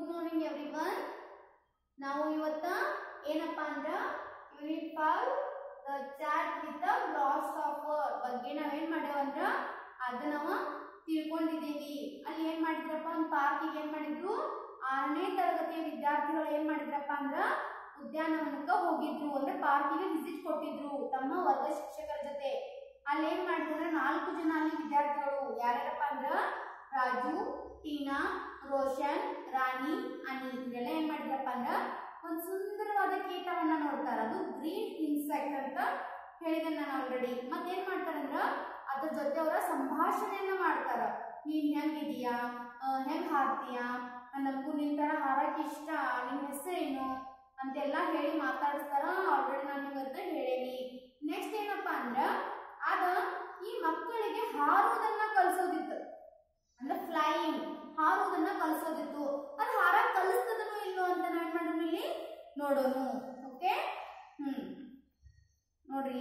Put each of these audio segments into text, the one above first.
Good morning everyone ನಾವು ಇವತ್ತ ಏನಪ್ಪಾ ಅಂದ್ರ unit five the chat with the grasshopper ಬಗ್ಗೆ ನಾವೇನ್ ಮಾಡೇವ ಅಂದ್ರ ಅದ ನಾವ ತಿಳ್ಕೊಂಡಿದ್ದೀವಿ ಅಲ್ಲಿ ಏನ್ ಮಾಡಿದ್ರಪ್ಪ ಒಂದು ಪಾರ್ಕಿಗೆ ಏನ್ ಮಾಡಿದ್ರು ಆರನೇ ತರಗತಿಯ ವಿದ್ಯಾರ್ಥಿಗಳು ಏನ್ ಮಾಡಿದ್ರಪ್ಪ ಅಂದ್ರ ಉದ್ಯಾನವನಕ್ಕ ಹೋಗಿದ್ರು ಅಂದ್ರೆ ಪಾರ್ಕಿಗೆ ವಿಸಿಟ್ ಕೊಟ್ಟಿದ್ರು ತಮ್ಮ ವರ್ಗ ಶಿಕ್ಷಕರ ಜೊತೆ ಅಲ್ಲಿ ಏನ್ ಮಾಡಿದ್ರು ನಾಲ್ಕು ಜನ ಅಲ್ಲಿ ವಿದ್ಯಾರ್ಥಿಗಳು ಯಾರ್ಯಾರಪ್ಪ ಅಂದ್ರ ರಾಜು ಟೀನಾ ರೋಷನ್ ರಾಣಿ ಅನಿ ಇದೆಲ್ಲ ಏನ್ ಮಾಡಿದ್ರಪ್ಪ ಅಂದ್ರ ಒಂದು ಸುಂದರವಾದ ಕೀಟವನ್ನ ನೋಡ್ತಾರ ಅದು ಗ್ರೀನ್ ಇನ್ಸೆಕ್ಟ್ ಅಂತ ಹೇಳಿದೆ ನಾನು ಆಲ್ರೆಡಿ ಮತ್ತೇನ್ ಮಾಡ್ತಾರಂದ್ರ ಅದ್ರ ಜೊತೆ ಅವರ ಸಂಭಾಷಣೆಯನ್ನ ಮಾಡ್ತಾರ ನೀನ್ ಹೆಂಗಿದೀಯಾ ಆ, ಹೆಂಗ್ ಹಾರ್ತೀಯಾ ನನಗೂ ನಿನ್ ತರ ಹಾರಕ್ ಇಷ್ಟ ನಿನ್ ಹೆಸರೇನು ಅಂತೆಲ್ಲ ಹೇಳಿ ಮಾತಾಡಿಸ್ತಾರ ಆಲ್ರೆಡಿ ನಾನು ಇವತ್ತು ಹೇಳೇನಿ ನೆಕ್ಸ್ಟ್ ಏನಪ್ಪಾ ಅಂದ್ರ ಅದ ಈ ಮಕ್ಕಳಿಗೆ ಹಾರುವುದನ್ನ ಕಲಿಸೋದಿತ್ತು ಅಂದ್ರೆ ಫ್ಲೈಯಿಂಗ್ ಹಾರುವುದನ್ನ ಕಲಿಸೋದಿತ್ತು ಅದು ಹಾರಕ್ ಕಲಿಸ್ತದನೋ ಇಲ್ಲೋ ಅಂತ ನಾನ್ ಮಾಡೋಣ ಇಲ್ಲಿ ನೋಡೋಣ ಓಕೆ ಹ್ಮ್ ನೋಡ್ರಿ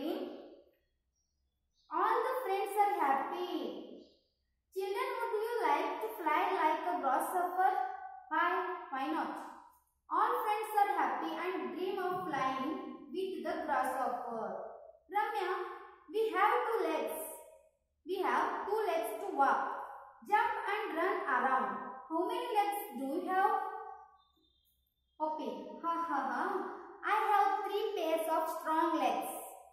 all the friends are happy children would you like to fly like a grasshopper why why not all friends are happy and dream of flying with the grasshopper ramya we have two legs we have two legs to walk jump and run around how many legs do you have Hoppy, ha ha ha. I have three pairs of strong legs.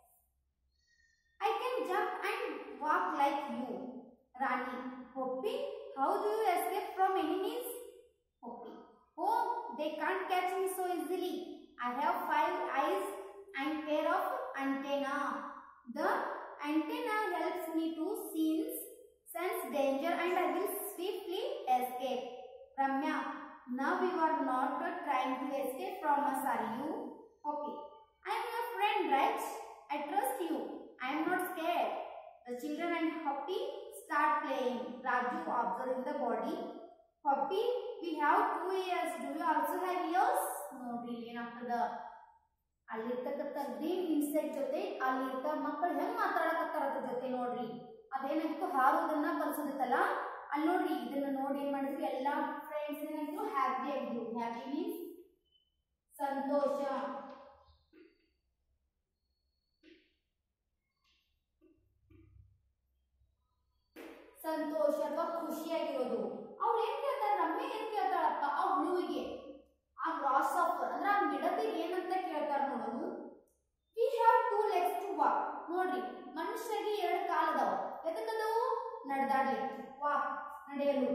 I can jump and walk like you. Rani, Hoppy, how do you escape from enemies? Hoppy, oh, they can't catch me so easily. I have five eyes and pair of antenna. The antenna helps me to sense, sense danger and I will swiftly escape. Ramya, now you are not uh, trying to escape from us, are you? Okay. I am your friend, right? I trust you. I am not scared. The children and Hoppy start playing. Raju observing the body. Hoppy, we have two ears. Do you also have ears? ನೋಡ್ರಿ ಏನಾಗ್ತದ ಅಲ್ಲಿರ್ತಕ್ಕಂಥ green insect ಜೊತೆ ಅಲ್ಲಿರ್ತ ಮಕ್ಕಳು ಹೆಂಗ್ ಮಾತಾಡಕತ್ತಾರ ಅದ್ರ ಜೊತೆ ನೋಡ್ರಿ ಅದೇನಾಗಿತ್ತು ಹಾರುವುದನ್ನ ಕಲ್ಸೋದಿತ್ತಲ್ಲ ಅಲ್ಲಿ ನೋಡ್ರಿ ಇದನ್ನ ನೋಡಿ ಏನ್ ಮಾಡಿದ್ರು ಎಲ್ಲಾ ಫ್ರೆಂಡ್ಸ್ ಏನಾಗಿದ್ರು ಹ್ಯಾಪಿ ಆಗಿದ್ರು ಹ್ಯಾಪಿ ಮೀನ್ಸ್ ಸಂತೋಷ ಸಂತೋಷ ಅಥವಾ ಖುಷಿಯಾಗಿರೋದು ಅವ್ಳು ಏನ್ ಕೇಳ್ತಾರ ರಮ್ಯ ಏನ್ ಕೇಳ್ತಾಳಪ್ಪ ಆ ಹುಳುವಿಗೆ ಆ ಗ್ರಾಸ್ ಆಫರ್ ಅಂದ್ರೆ ಆ ಮಿಡತೆಗೆ ಏನಂತ ಕೇಳ್ತಾರ ನೋಡೋದು we have two legs to walk ನೋಡ್ರಿ ಮನುಷ್ಯರಿಗೆ ಎರಡು ಕಾಲದವ ಎದಕ್ಕದವು ನಡೆದಾಡ್ಲಿಕ್ಕೆ ವಾ ನಡೆಯಲು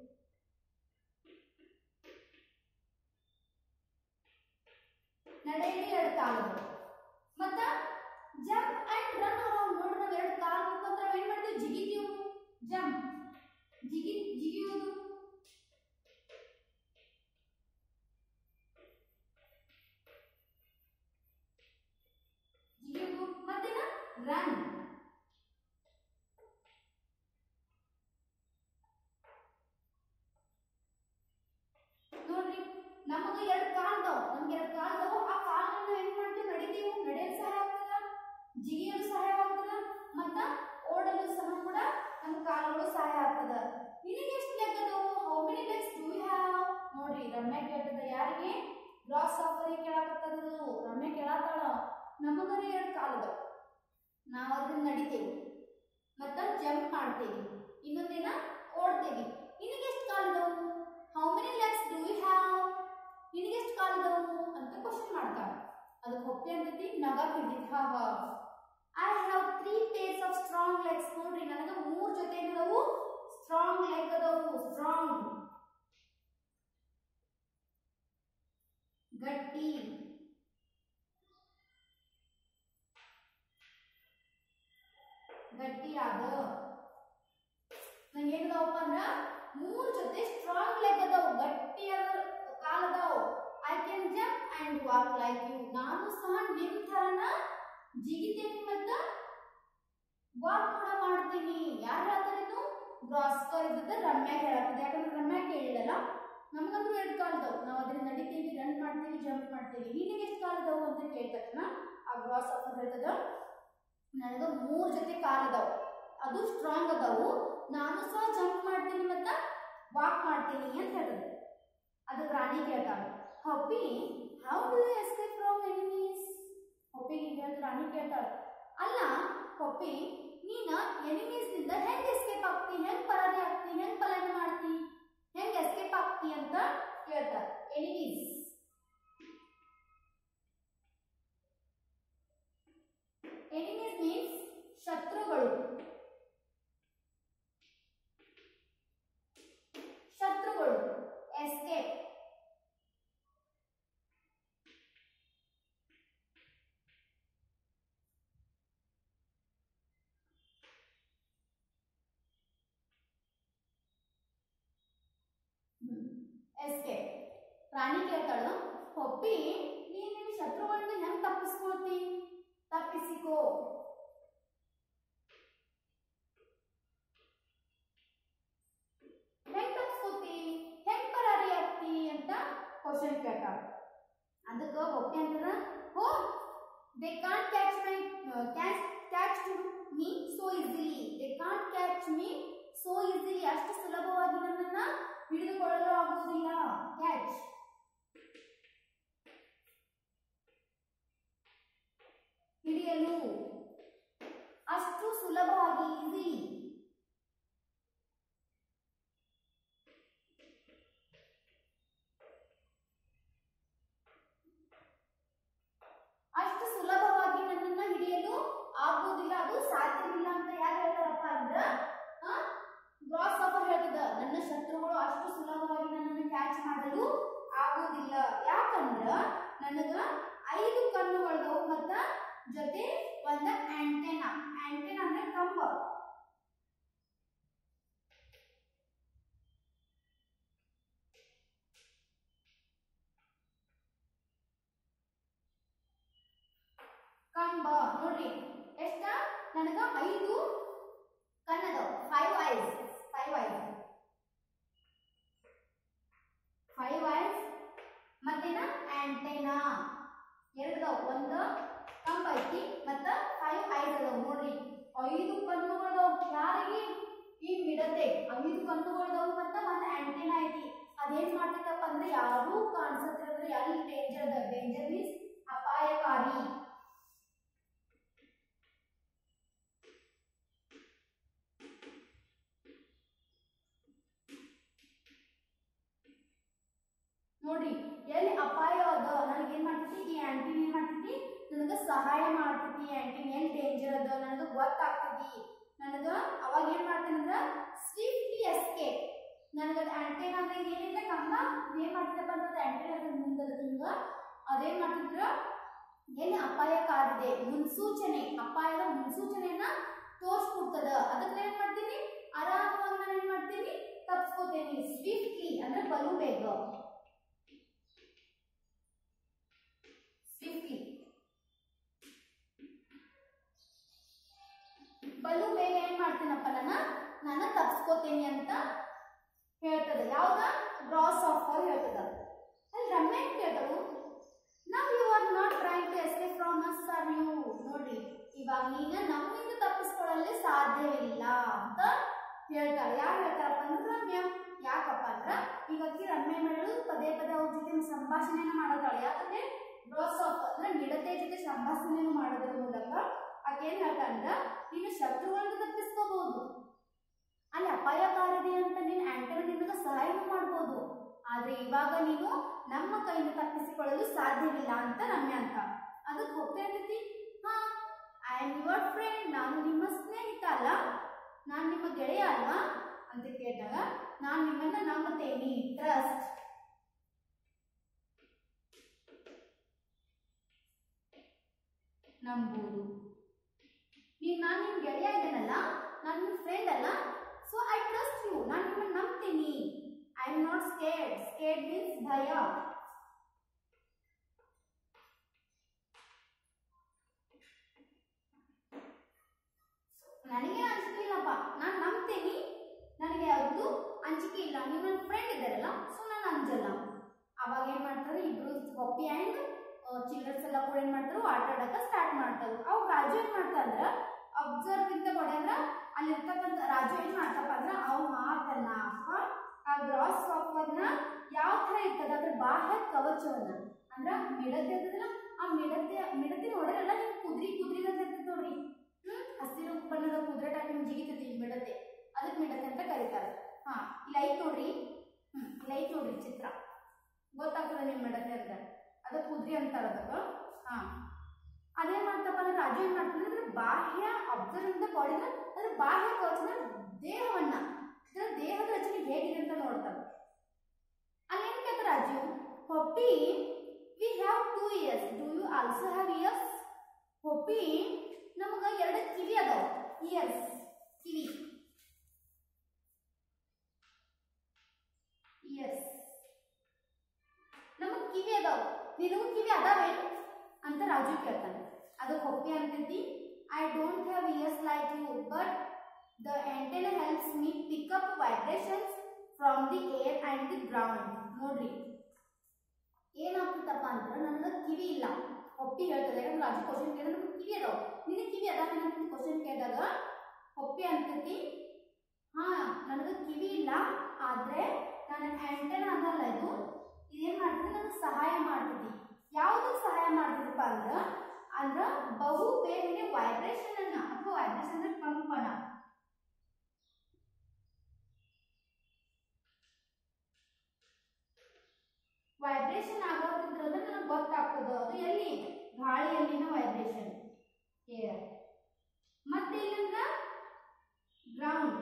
ನಡೆಯಲು ಎರಡು ಕಾಲದವು ಮತ್ತ ಜಂಪ್ ಅಂಡ್ ರನ್ ಅರೌಂಡ್ ನೋಡ್ರಿ ನಾವು ಎರಡು ಕಾಲ ಮುಖಾಂತರ ಏನ್ ಮಾಡ್ತೀವಿ ಜಿಗಿತೀವಿ ಜಂಪ್ ಜಿಗಿ ಜಿಗಿಯೋದು ಜಿಗಿಯೋದು ಮತ್ತೇನ ರನ್ ನೋಡ್ರಿ ನಮಗ ಎರಡು ಕಾಲ್ದವ ನಮ್ಗೆ ಎರಡು ಕಾಲ್ದವ ಆ ಕಾಲನ್ನ ಏನ್ ಮಾಡ್ತೀವಿ ನಡಿತೀವಿ ನಡೆಯಲು ಸಹಾಯ ಆಗ್ತದ ಜಿಗಿಯಲು ಸಹಾಯ ಆಗ್ತದ ಮತ್ತ ಓಡಲು ಸಹ ಕೂಡ ನಮ್ಮ ಕಾಲುಗಳು ಸಹಾಯ ಆಗ್ತದ ನಿನಗೆ ಎಷ್ಟು ಲೆಗ್ ಅದಾವು how many legs do you have ನೋಡ್ರಿ ರಮ್ಯ ಕೇಳ್ತದ ಯಾರಿಗೆ ಗ್ರಾಸ್ ಆಫರ್ ಕೇಳಾಕತ್ತದದು ರಮ್ಯ ಕೇಳತ್ತಾಳ ನಮಗರ ಎರಡು ಕಾಲದವ ನಾವು ಅದನ್ನ ನಡಿತೇವೆ ಮತ್ತ ಜಂಪ್ ಮಾಡ್ತೇವೆ ಇನ್ನೊಂದೇನ ಓಡ್ತೇವೆ ನಿನಗೆ ಎಷ್ಟು ಕಾಲದವು how many legs do you have ನಿನಗೆ ಎಷ್ಟು ಕಾಲದವು ಅಂತ ಕ್ವಶನ್ ಮಾಡ್ತಾಳ ಅದಕ್ಕೆ ಹೊಪ್ಪೆ ಅಂತೈತಿ ನಗ ಹಿಡಿದೈತಿ ಹಾ ಹಾ I have three pairs of strong legs ನೋಡ್ರಿ ನನಗೆ ಮೂರು ಜೊತೆ ಏನದವು ಸ್ಟ್ರಾಂಗ್ ಲೆಗ್ ಅದಾವು ಸ್ಟ್ರಾಂಗ್ ಗಟ್ಟಿ ಗಟ್ಟಿಯಾದ ನಂಗೆ ಏನದವಪ್ಪ ಅಂದ್ರ ಮೂರು ಜೊತೆ ಸ್ಟ್ರಾಂಗ್ ಲೆಗ್ ಅದಾವು ಗಟ್ಟಿಯಾದ ಕಾಲ್ ಅದಾವು I can jump and walk like you ನಾನು ಸಹ ನಿಮ್ ಥರನ ಜಿಗಿತೇನೆ ಮತ್ತ ವಾಕ್ ಕೂಡ ಮಾಡ್ತೀನಿ ಯಾರು ಹೇಳ್ತಾರಿದ್ದು ಗ್ರಾಸ್ಕರ್ ಇದ್ದದ ರಮ್ಯ ಹೇಳತ್ತದ ಯಾಕಂದ್ರೆ ರಮ್ಯ ಕೇಳಿದಲ್ಲ ನಮಗಂತೂ ಎರಡು ಕಾಲದವು ನಾವು ಅದನ್ನ ನಡಿತೀವಿ ರನ್ ಮಾಡ್ತೀವಿ ಜಂಪ್ ಮಾಡ್ತೀವಿ ನಿನಗೆ ಎಷ್ಟು ಕಾಲದವು ಅಂತ ಕೇಳ್ತದನ ಆ ಗ್ರಾಸ್ ಆಫರ್ ಹೇಳ್ತದ ನನಗೆ ಮೂರು ಜೊತೆ ಕಾಲದವು ಅದು ಸ್ಟ್ರಾಂಗ್ ಅದಾವು ನಾನು ಸಹ ಜಂಪ್ ಮಾಡ್ತೀನಿ ಮತ್ತ ವಾಕ್ ಮಾಡ್ತೀನಿ ಅಂತ ಹೇಳ್ತದೆ ಅದಕ್ಕೆ ರಾಣಿ ಕೇಳ್ತಾಳೆ puppy how do you escape from enemies ಪಪ್ಪಿಗೆ ಹೇಳ್ತಾರೆ ರಾಣಿ ಕೇಳ್ತಾಳೆ ಅಲ್ಲ ಪಪ್ಪಿ ನೀನು ಎನಿಮೀಸ್ನಿಂದ ಹೆಂಗೆ ಎಸ್ಕೇಪ್ ಆಗ್ತಿ ಹೆಂಗೆ ಪರಾರಿ ಆಗ್ತಿ ಹೆಂಗೆ ಪಲಾಯನ ಮಾಡ್ತಿ ಹೆಂಗೆ ಎಸ್ಕೇಪ್ ಆಗ್ತಿ ಅಂತ ಕೇಳ್ತಾರೆ ಎನಿಮೀಸ್ ಎನಿಮೀಸ್ ಮೀನ್ಸ್ ಶತ್ರುಗಳು ಶತ್ರುಗಳು ಎಸ್ಕೇಪ್ ಎಸ್ಕೇಪ್ ಪ್ರಾಣಿ ಕೇಳ್ತಾಳು ಪಪ್ಪಿ ನೀನ್ ನಿನ್ನ ಶತ್ರುಗಳಿಂದ ಹೆಂಗ್ ತಪ್ಪಿಸ್ಕೊಳ್ತಿ ತಪ್ಪಿಸಿಕೋ ಹೆಂಗ್ ತಪ್ಪಿಸ್ಕೋತಿ ಹೆಂಗ್ ಪರಾರಿ ಆಗ್ತಿ ಅಂತ ಕ್ವಶನ್ ಕೇಳ್ತಾಳ ಅದಕ್ಕ ಪಪ್ಪಿ ಅಂತಾರ oh they can't catch my catch catch to me so easily they can't catch me so easily ಅಷ್ಟು ಸುಲಭವಾಗಿ ನನ್ನನ್ನ ಹಿಡಿದುಕೊಳ್ಳಲು ಆಗುವುದಿಲ್ಲ ಕ್ಯಾಚ್ ಹಿಡಿಯಲು ಅಷ್ಟು ಸುಲಭವಾಗಿ ಈಸಿ ಅಷ್ಟು ಸುಲಭವಾಗಿ ನನ್ನನ್ನ ಹಿಡಿಯಲು ಆಗುವುದಿಲ್ಲ ಅದು ಸಾಧ್ಯವಿಲ್ಲ ಅಂತ ಯಾರು ಹೇಳ್ತಾರಪ್ಪ ಅಂದ್ರ ಗ್ರಾಸ್ ಆಫರ್ ಹೇಳ್ತದ ನನ್ನ ಶತ್ರುಗಳು ಅಷ್ಟು ಸುಲಭವಾಗಿ ನನ್ನನ್ನು ಕ್ಯಾಚ್ ಮಾಡಲು ಆಗುವುದಿಲ್ಲ ಯಾಕಂದ್ರ ನನಗ ಐದು ಕಣ್ಣುಗಳದವು ಮತ್ತ ಜೊತೆ ಒಂದ ಆಂಟೆನಾ ಆಂಟೆನಾ ಅಂದ್ರೆ ಕಂಬ ಕಂಬ ನೋಡ್ರಿ ಎಷ್ಟ ನನಗ ಐದು ಕಣ್ಣದವ five eyes five eyes five eyes ಮತ್ತೇನ ಆಂಟೆನಾ ಎರಡದವ ಒಂದು ಕಂಬ ಐತಿ ಮತ್ತ ಫೈವ್ ಐಸ್ ಅದಾವ ನೋಡ್ರಿ ಐದು ಕಣ್ಣುಗಳದವ ಯಾರಿಗೆ ಈ ಮಿಡತೆ ಐದು ಕಣ್ಣುಗಳದವ ಮತ್ತ ಒಂದು ಆಂಟೆನಾ ಐತಿ ಅದೇನ್ ಮಾಡ್ತೈತಪ್ಪ ಅಂದ್ರೆ ಯಾರು ಕಾಣಿಸತ್ತಿರೋದ್ರೆ ಎಲ್ಲಿ ಡೇಂಜರ್ ಅದ ಡೇಂಜರ್ ಮೀನ್ಸ್ ಅಪಾಯಕಾರಿ ನೋಡ್ರಿ ಎಲ್ಲಿ ಅಪಾಯ ಅದ ನನಗೆ ಏನ್ ಮಾಡ್ತೈತಿ ಈ ಆಂಟಿನ್ ಏನ್ ಮಾಡ್ತೈತಿ ನನಗ ಸಹಾಯ ಮಾಡ್ತೈತಿ ಈ ಆಂಟಿನ್ ಎಲ್ಲಿ ಡೇಂಜರ್ ಅದ ನನಗ ಗೊತ್ತಾಗ್ತೈತಿ ನನಗ ಅವಾಗ ಏನ್ ಮಾಡ್ತೇನಂದ್ರ ಸ್ವಿಫ್ಟ್ಲಿ ಎಸ್ಕೇಪ್ ನನಗ ಆಂಟಿನ್ ಅಂದ್ರೆ ಏನಿದೆ ಕಂಬ ಏನ್ ಮಾಡ್ತಿದ್ದಪ್ಪ ಅಂದ್ರೆ ಆಂಟಿನ್ ಮುಂದದ ಹಿಂಗ ಅದೇನ್ ಮಾಡ್ತಿದ್ರ ಎಲ್ಲಿ ಅಪಾಯಕಾರಿದೆ ಮುನ್ಸೂಚನೆ ಅಪಾಯದ ಮುನ್ಸೂಚನೆಯನ್ನ ತೋರ್ಸ್ಕೊಡ್ತದ ಅದಕ್ಕೆ ಏನ್ ಮಾಡ್ತೀನಿ ಆರಾಮವಾಗಿ ನಾನು ಏನ್ ಮಾಡ್ತೀನಿ ತಪ್ಸ್ಕೋತೇನೆ ಸ್ವಿಫ್ಟ್ಲಿ ಅಂದ್ರೆ ಬಲು ಬೇಗ ಸ್ವಿಫ್ಟ್ಲಿ ಬಲು ಬೇಗ ಏನ್ ಮಾಡ್ತೀನಪ್ಪ ನಾನು ನಾನು ತಪ್ಸ್ಕೋತೇನೆ ಅಂತ ಹೇಳ್ತದ ಯಾವ್ದ ಗ್ರಾಸ್ ಆಫರ್ ಹೇಳ್ತದ ಅಲ್ಲಿ ರಮ್ಯ ಏನ್ ಕೇಳ್ತಳು now you are not trying to escape from us are you ನೋಡ್ರಿ ಇವಾಗ ನೀನ ನಮ್ಮಿಂದ ತಪ್ಪಿಸ್ಕೊಳ್ಳಲು ಸಾಧ್ಯವಿಲ್ಲ ಅಂತ ಹೇಳ್ತಾಳೆ ಯಾರು ಹೇಳ್ತಾರಪ್ಪ ಅಂದ್ರೆ ರಮ್ಯ ಯಾಕಪ್ಪ ಅಂದ್ರ ಈಗ ಅಕ್ಕಿ ರಮ್ಯ ಮೇಡಲು ಪದೇ ಪದೇ ಅವ್ರ ಜೊತೆ ಸಂಭಾಷಣೆನ ಮಾಡತಾಳೆ ಯಾಕಂದ್ರೆ ಬ್ರಾಸ್ ಆಫ್ ಅಂದ್ರೆ ಮಿಡತೆ ಜೊತೆ ಸಂಭಾಷಣೆಯನ್ನು ಮಾಡೋದ್ರ ಮೂಲಕ ಆಕೆ ಏನ್ ಹೇಳ್ತಾಂದ್ರ ನೀನು ಶತ್ರುಗಳಿಂದ ತಪ್ಪಿಸ್ಕೋಬಹುದು ಅಲ್ಲಿ ಅಪಾಯಕಾರಿದೆ ಅಂತ ನೀನು ಆಂಟರ್ ನಿನಗೆ ಸಹಾಯ ಮಾಡ್ಬೋದು ಆದ್ರೆ ಇವಾಗ ನೀನು ನಮ್ಮ ಕೈಯಿಂದ ತಪ್ಪಿಸಿಕೊಳ್ಳಲು ಸಾಧ್ಯವಿಲ್ಲ ಅಂತ ರಮ್ಯ ಅಂತ ಅದಕ್ಕೆ ಹೋಗ್ತಾ ಇರ್ತೈತಿ ಹಾ ಐ ಆಮ್ ಯುವರ್ ಫ್ರೆಂಡ್ ನಾನು ನಿಮ್ಮ ಸ್ನೇಹಿತ ಅಲ್ಲ ನಾನು ನಿಮ್ಮ ಗೆಳೆಯ ಅಲ್ವಾ ಅಂತ ಕೇಳಿದಾಗ ನಾನು ನಿಮ್ಮನ್ನ ನಂಬುತ್ತೇನೆ ಟ್ರಸ್ಟ್ ನಂಬುವುದು ನೀನು ನಾನು ನಿಮ್ಮ ಗೆಳೆಯ ಇದ್ದೇನಲ್ಲ ನಾನು ನಿಮ್ಮ ಫ್ರೆಂಡ್ ಅಲ್ಲ ಸೊ ಐ ಟ್ರಸ್ಟ್ ಯು ನಾನು ನಿಮ್ಮನ್ನು ನಂಬ್ತೀನಿ I am not scared scared means ಭಯ ನನಗೆ ಅನ್ಸ್ತಿಲ್ಲಪ್ಪ ನಾನು ನಂಬ್ತೀನಿ ನನಗೆ ಯಾವುದು ಅಂಜಿಕೆ ಇಲ್ಲ ನೀವು ನನ್ನ ಫ್ರೆಂಡ್ ಇದ್ದಾರಲ್ಲ ಸೊ ನಾನು ಅಂಜಲ್ಲ ಅವಾಗ ಏನ್ ಮಾಡ್ತಾರೆ ಇಬ್ರು ಪಪ್ಪಿ ಆ್ಯಂಡ್ ಚಿಲ್ಡ್ರನ್ಸ್ ಎಲ್ಲ ಕೂಡ ಏನ್ ಮಾಡ್ತಾರೆ ಆಟ ಆಡಕ ಸ್ಟಾರ್ಟ್ ಮಾಡ್ತಾರೆ ಅವ್ ರಾಜು ಏನ್ ಮಾಡ್ತಾರ ಅಬ್ಸರ್ವ್ ಇಂದ ಕೊಡೆ ಅಂದ್ರ ಅಲ್ಲಿ ಇರ್ತಕ್ಕಂಥ ರಾಜು ಏನ್ ಮಾಡ್ತಪ್ಪ ಅಂದ್ರ ಅವ್ ಮಾತನ್ನ ಅಥವಾ ಆ ಗ್ರಾಸ್ ವಾಕರ್ನ ಯಾವ ತರ ಇರ್ತದ ಬಾಹ್ಯ ಕವಚವನ್ನ ಅಂದ್ರ ಮಿಡತೆ ಇರ್ತದಲ್ಲ ಆ ಮಿಡತೆ ಮಿಡತೆ ನೋಡಿರಲ್ಲ ಹಿಂಗ್ ಕುದ್ರಿ ಕುದ್ರಿ ಅಂತ ಇರ್ತೈತಿ ನೋಡ್ರಿ ಹ್ಮ್ ಹಸಿರು ಬಣ್ಣದ ಕುದುರೆ ಟೈಪ್ ಹಿಂಗ್ ಜಿಗಿತೈತಿ ಈ ಮಿಡತೆ ಅದಕ್ಕೆ ಮಿಡತೆ ಅಂತ ಕರೀತಾರೆ ಹಾ ಇಲ್ಲಿ ಐತ್ ನೋಡ್ರಿ ಹ್ಮ್ ಇಲ್ಲಿ ಐತ್ ನೋಡ್ರಿ ಚಿತ್ರ ಗೊತ್ತಾಗ್ತದೆ ನಿಮ್ ಮಿಡತೆ ಅಂತ ಅದ ಕುದ್ರಿ ಅಂತಾರ ಅದಕ್ಕ ಹಾ ಅದೇನ್ ಮಾಡ್ತಪ್ಪ ಅಂದ್ರೆ ರಾಜು ಏನ್ ಮಾಡ್ತಾನೆ ಅಂದ್ರೆ ಬಾಹ್ಯ ಅಬ್ಸರ್ವ್ ಇಂದ ಬಾಡಿನ ಅಂದ್ರೆ ಬಾಹ್ಯ ಕವಚದ ದೇಹವನ್ನ ಇದರ ದೇಹದ ರಚನೆ ಹೇಗಿದೆ ಅಂತ ನೋಡ್ತಾರೆ ಅಲ್ಲೇನ್ ಕೇಳ್ತಾರೆ Raju Hoppy we have two ears do you also have ears Hoppy ನಮಗ ಎರಡು ಕಿವಿ ಅದಾವ ಇಯರ್ಸ್ ಕಿವಿ ಇಯರ್ಸ್ ನಮಗ್ ಕಿವಿ ಅದಾವ ನಿನಗೂ ಕಿವಿ ಅದಾವೆ ಅಂತ ರಾಜು ಕೇಳ್ತಾನೆ ಅದಕ್ಕೆ ಹೊಪ್ಪಿ ಅಂತೈತಿ I don't have ears like you but the antenna helps me pick up vibrations from the air and the ground ನೋಡ್ರಿ ಏನಾಗ್ತದಪ್ಪ ಅಂದ್ರೆ ನನಗೆ ಕಿವಿ ಇಲ್ಲ ಹೊಪ್ಪಿ ಹೇಳ್ತದೆ ಯಾಕಂದ್ರೆ ರಾಜು ಕ್ವಶನ್ ಕೇಳಿದ್ರೆ ನನಗೆ ಕಿವಿ ಅದಾವ ನಿನಗೆ ಕಿವಿ ಅದಾವ ಅಂತ ಕ್ವಶನ್ ಕೇಳಿದಾಗ ಹೊಪ್ಪಿ ಅಂತೈತಿ ಹಾ ನನಗೆ ಕಿವಿ ಇಲ್ಲ ಆದ್ರೆ ನನ್ನ ಆಂಟೆನ ಅದಲ್ಲ ಇದು ಇದೇನ್ ಮಾಡ್ತದೆ ನನಗೆ ಸಹಾಯ ಮಾಡ್ತೈತಿ ಯಾವ್ದಕ್ಕೆ ಸಹಾಯ ಮಾಡ್ತದಪ್ಪ ಅಂದ್ರ ಅಂದ್ರ ಬಹು ಬೇಗನೆ ವೈಬ್ರೇಷನ್ ಅನ್ನ ಅಥವಾ ವೈಬ್ರೇಷನ್ ಅಂದ್ರೆ ಕಂಪನ ವೈಬ್ರೇಷನ್ ಆಗೋದ್ರಿಂದ ನನಗೆ ಗೊತ್ತಾಗ್ತದೆ ಅದು ಎಲ್ಲಿ ಗಾಳಿಯಲ್ಲಿನ ವೈಬ್ರೇಷನ್ ಏರ್ ಮತ್ತೆ ಇಲ್ಲಂದ್ರ ಗ್ರೌಂಡ್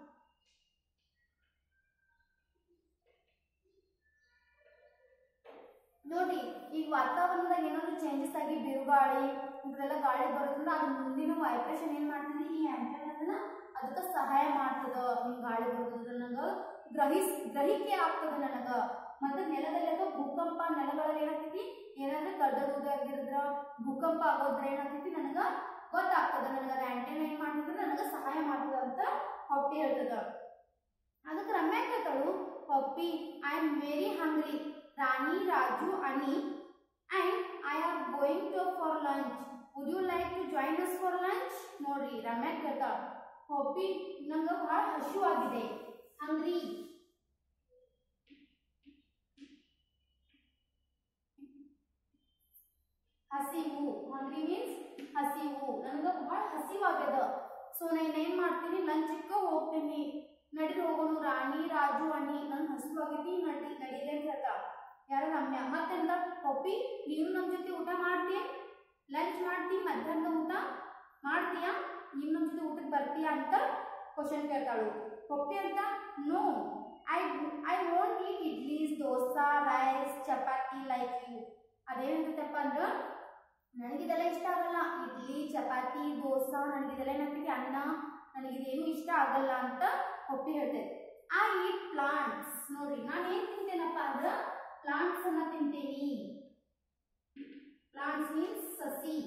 ನೋಡಿ ಈಗ ವಾತಾವರಣದಾಗ ಏನಾದ್ರು ಚೇಂಜಸ್ ಆಗಿ ಬಿರುಗಾಳಿ ಇಂಥದೆಲ್ಲ ಗಾಳಿ ಬರೋದ್ರಿಂದ ಅದು ಮುಂದಿನ ವೈಬ್ರೇಷನ್ ಏನ್ ಮಾಡ್ತದೆ ಈ ಆಂಟೆನ ಅದಕ್ಕೆ ಸಹಾಯ ಮಾಡ್ತದ ಹಿಂಗ್ ಗಾಳಿ ಬರೋದ್ರಿಂದ ನನಗ ಗ್ರಹಿಸ್ ಗ್ರಹಿಕೆ ಆಗ್ತದ ನನಗ ಮತ್ತೆ ನೆಲದಲ್ಲಿ ಅಥವಾ ಭೂಕಂಪ ನೆಲಗಳಲ್ಲಿ ಏನಾಗ್ತೈತಿ ಏನಾದ್ರೆ ಕಡ್ಡದು ಆಗಿರಿದ್ರ ಭೂಕಂಪ ಆಗೋದ್ರ ಏನಾಗ್ತೈತಿ ನನಗ ಗೊತ್ತಾಗ್ತದ ನನಗ ಅದು ಆಂಟೆನ ಏನ್ ಮಾಡ್ತದ ನನಗ ಸಹಾಯ ಮಾಡ್ತದ ಅಂತ ಹೊಟ್ಟಿ ಹೇಳ್ತದ ಅದಕ್ಕೆ ರಮ್ಯಾ ಕೇಳ್ತಾಳು puppy I am very hungry Rani Raju Ani and I are going to for lunch would you like to join us for lunch ನೋಡ್ರಿ ರಮ್ಯಾ ಕೇಳ್ತಾಳ ಪಪ್ಪಿ ನಂಗೆ ಬಹಳ ಹಸಿವಾಗಿದೆ ಹಂಗ್ರಿ ಹಸಿವು ಹಂಗ್ರಿ ಮೀನ್ಸ್ ಹಸಿವು ನನಗೆ ಬಹಳ ಹಸಿವಾಗ್ಯದ ಸೊ ನಾನು ಏನ್ ಮಾಡ್ತೀನಿ ಲಂಚಕ್ಕ ಹೋಗ್ತೀನಿ ನಡಿ ಹೋಗೋಣ ರಾಣಿ ರಾಜು ಅಣ್ಣಿ ನನ್ ಹಸಿವಾಗೈತಿ ನಡಿ ನಡೀರಿ ಅಂತ ಹೇಳ್ತಾಳ ಯಾರು ರಮ್ಯ ಮತ್ತೆಂತ ಪಪ್ಪಿ ನೀನು ನಮ್ಮ ಜೊತೆ ಊಟ ಮಾಡ್ತೀಯ ಲಂಚ್ ಮಾಡ್ತಿ ಮಧ್ಯಾಹ್ನದ ಊಟ ಮಾಡ್ತೀಯಾ ನೀನು ನಮ್ಮ ಜೊತೆ ಊಟಕ್ಕೆ ಬರ್ತೀಯಾ ಅಂತ ಕ್ವಶನ್ ಕೇಳ್ತಾಳು ಪಪ್ಪಿ ಅಂತ no I I won't eat idlis dosa rice chapati like you ಅದೇನಂತಪ್ಪ ಅಂದ್ರೆ ನನಗಿದೆಲ್ಲ ಇಷ್ಟ ಆಗಲ್ಲ ಇಡ್ಲಿ ಚಪಾತಿ ದೋಸಾ ನನಗಿದೆಲ್ಲ ಏನಾಗ್ತೈತಿ ಅನ್ನ ನನಗಿದೇನು ಇಷ್ಟ ಆಗಲ್ಲ ಅಂತ ಒಪ್ಪಿ ಹೇಳ್ತೇನೆ ಐ ಈಟ್ ಪ್ಲಾಂಟ್ಸ್ ನೋಡ್ರಿ ನಾನು ಏನ್ ತಿಂತೇನಪ್ಪ ಅಂದ್ರೆ ಪ್ಲಾಂಟ್ಸ್ ಅನ್ನ ತಿಂತೇನಿ ಪ್ಲಾಂಟ್ಸ್ ಮೀನ್ಸ್ ಸಸಿ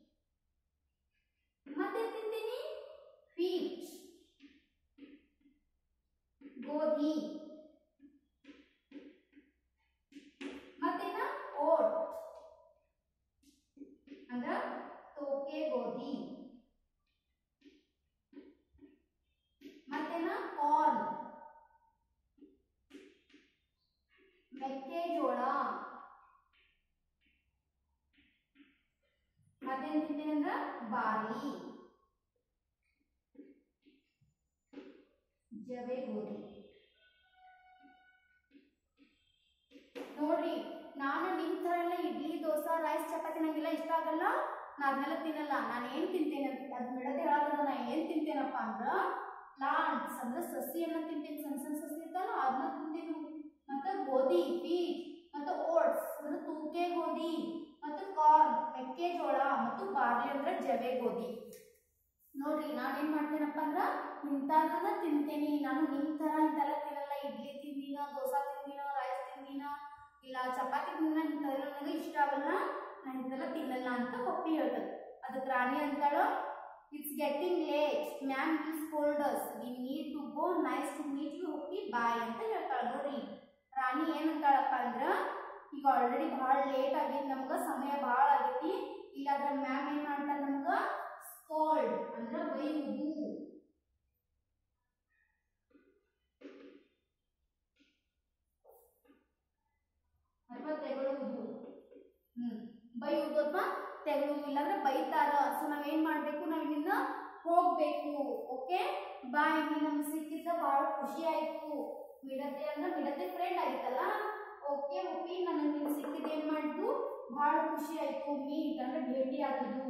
ಮತ್ತೆ ತಿಂತೀನಿ ವೀಟ್ ಗೋಧಿ ಮತ್ತೇನ ಓಟ್ ಅಂದ್ರ ತೋಕೆ ಗೋಧಿ ಮತ್ತೇನ ಕಾರ್ನ್ ಮೆಕ್ಕೆಜೋಳ ಮತ್ತೇನ್ ತಿಂತೀನಿ ಅಂದ್ರ ಬಾರ್ಲಿ ಜವೆ ಗೋಧಿ ನೋಡ್ರಿ ನಾನು ನಿಮ್ ತರ ಎಲ್ಲ ಇಡ್ಲಿ ದೋಸಾ ರೈಸ್ ಚಪಾತಿ ನಂಗೆಲ್ಲ ಇಷ್ಟ ಆಗಲ್ಲ ನಾ ಅದನ್ನೆಲ್ಲ ತಿನ್ನಲ್ಲ ನಾನು ಏನ್ ತಿಂತೇನೆ ಅಂತ ಅದ್ ಬಿಡದೆ ಹೇಳೋದ ನಾ ಏನ್ ತಿಂತೇನಪ್ಪ ಅಂದ್ರ ಪ್ಲಾಂಟ್ಸ್ ಅಂದ್ರೆ ಸಸಿಯನ್ನ ತಿಂತೀನಿ ಸಣ್ಣ ಸಣ್ಣ ಸಸಿ ಇರ್ತಲ್ಲ ಅದನ್ನ ತಿಂತೀನಿ ಮತ್ತೆ ಗೋಧಿ ವೀಟ್ ಮತ್ತೆ ಓಟ್ಸ್ ಅಂದ್ರೆ ತೂಕೆ ಗೋಧಿ ಮತ್ತು ಕಾರ್ನ್ ಮೆಕ್ಕೆಜೋಳ ಮತ್ತು ಬಾರ್ಲಿ ಅಂದ್ರೆ ಜವೆ ಗೋಧಿ ನೋಡ್ರಿ ನಾನೇನ್ ಮಾಡ್ತೇನಪ್ಪ ಅಂದ್ರ ಇಂಥದನ್ನ ತಿಂತೇನಿ ನಾನು ನಿಮ್ ತರ ಇಂತೆಲ್ಲ ತಿನ್ನಲ್ಲ ಇಡ್ಲಿ ತಿಂದಿನ ದೋಸಾ ತಿಂದಿನ ರೈಸ್ ತಿಂದಿನ ಇಲ್ಲ ಚಪಾತಿ ತಿಂದಿನ ಇಂಥದೆಲ್ಲ ನನಗೆ ಇಷ್ಟ ಆಗಲ್ಲ ನಾನು ಇಂಥೆಲ್ಲ ತಿನ್ನಲ್ಲ ಅಂತ ಒಪ್ಪಿ ಹೇಳ್ತದೆ ಅದಕ್ಕೆ ರಾಣಿ ಅಂತಾಳ it's getting late ma'am will scold us we need to go nice to meet you ಹೋಗಿ ಬಾಯ್ ಅಂತ ಹೇಳ್ತಾಳ ನೋಡ್ರಿ ರಾಣಿ ಏನಂತಾಳಪ್ಪ ಅಂದ್ರ ಈಗ ಆಲ್ರೆಡಿ ಭಾಳ ಲೇಟ್ ಆಗೈತಿ ನಮ್ಗ ಸಮಯ ಭಾಳ ಆಗೈತಿ ಈಗ ಅದ್ರ ಮ್ಯಾಮ್ ಏನ್ ಮಾಡ್ತಾರ ನಮ್ಗ ಸ್ಕೋಲ್ಡ್ ಅಂದ್ರ ಬೈಯುವುದು ಬೈಯೋದು ಅಥವಾ ತೆಗೊಳ್ಳೋದು ಇಲ್ಲಾಂದ್ರೆ ಬೈತಾರ ಸೊ ನಾವೇನ್ ಮಾಡ್ಬೇಕು ನಾವ್ ಇಲ್ಲಿಂದ ಹೋಗ್ಬೇಕು ಓಕೆ ಬಾಯ್ ನೀ ನಮ್ಗೆ ಸಿಕ್ಕಿದ್ದ ಬಹಳ ಖುಷಿ ಆಯ್ತು ಮಿಡತೆ ಅಂದ್ರೆ ಮಿಡತೆ ಫ್ರೆಂಡ್ ಆಗಿತ್ತಲ್ಲ ಓಕೆ ಓಕೆ ನನಗೆ ನೀನು ಸಿಕ್ಕಿದ್ದು ಏನ್ ಮಾಡಿದ್ದು ಬಹಳ ಖುಷಿ ಆಯ್ತು ಮೀಟ್ ಅಂದ್ರೆ ಭೇಟಿ ಆದದ್ದು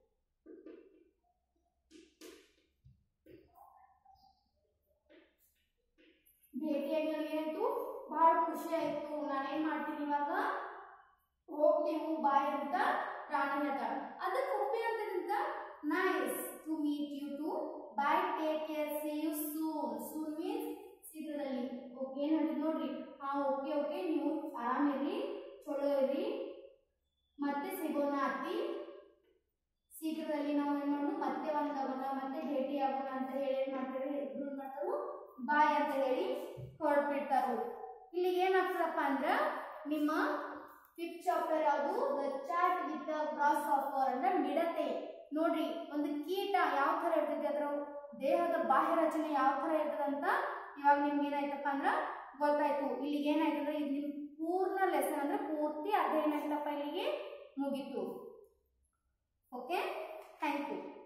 ಭೇಟಿಯಾಗಿ ನನಗೇನಾಯ್ತು ಬಹಳ ಖುಷಿ ಆಯ್ತು ನಾನೇನ್ ಮಾಡ್ತೀನಿ ಇವಾಗ ಹೋಗ್ತೇವು ಬಾಯ್ ಅಂತ ರಾಣಿ ಹೇಳ್ತಾಳೆ ಅದಕ್ಕೆ ಒಪ್ಪಿ ಅಂತ nice to meet you to bye take care see you soon soon means ಶೀಘ್ರದಲ್ಲಿ ಓಕೆ ಏನು ಹೇಳಿದ್ ನೋಡ್ರಿ ಹಾ ಓಕೆ ಓಕೆ ನೀವು ಆರಾಮಿರಿ ಚಲೋ ಇರಿ ಮತ್ತೆ ಸಿಗೋಣ ಅತ್ತಿ ಶೀಘ್ರದಲ್ಲಿ ನಾವು ಏನು ಮಾಡೋದು ಮತ್ತೆ ಒಂದಾಗೋಣ ಮತ್ತೆ ಭೇಟಿ ಆಗೋಣ ಅಂತ ಹೇಳಿ ಏನು ಮಾಡ್ತಾರೆ ಇಬ್ರು ಏನ್ ಮಾಡ್ತಾರು ಬಾಯ್ ಅಂತ ಹೇಳಿ ಹೊರಟ್ಬಿಡ್ತಾರು ಇಲ್ಲಿ ಏನಾಗ್ತದಪ್ಪ ಅಂದ್ರ ನಿಮ್ಮ ಫಿಫ್ತ್ ಚಾಪ್ಟರ್ ಯಾವುದು the chat with the grasshopper ಅಂದ್ರೆ ಮಿಡತೆ ನೋಡ್ರಿ ಒಂದು ಕೀಟ ಯಾವ ತರ ಇರ್ತೈತಿ ಅದರ ದೇಹದ ಬಾಹ್ಯ ರಚನೆ ಯಾವ ತರ ಇರ್ತದೆ ಅಂತ ಇವಾಗ ನಿಮ್ಗೆ ಏನಾಯ್ತಪ್ಪ ಅಂದ್ರ ಗೊತ್ತಾಯ್ತು ಇಲ್ಲಿಗೆ ಏನಾಯ್ತಂದ್ರೆ ಇದು ನಿಮ್ ಪೂರ್ಣ ಲೆಸನ್ ಅಂದ್ರೆ ಪೂರ್ತಿ ಅಧ್ಯಯನ ಆಯ್ತಪ್ಪ ಇಲ್ಲಿಗೆ ಮುಗೀತು ಓಕೆ ಥ್ಯಾಂಕ್ ಯು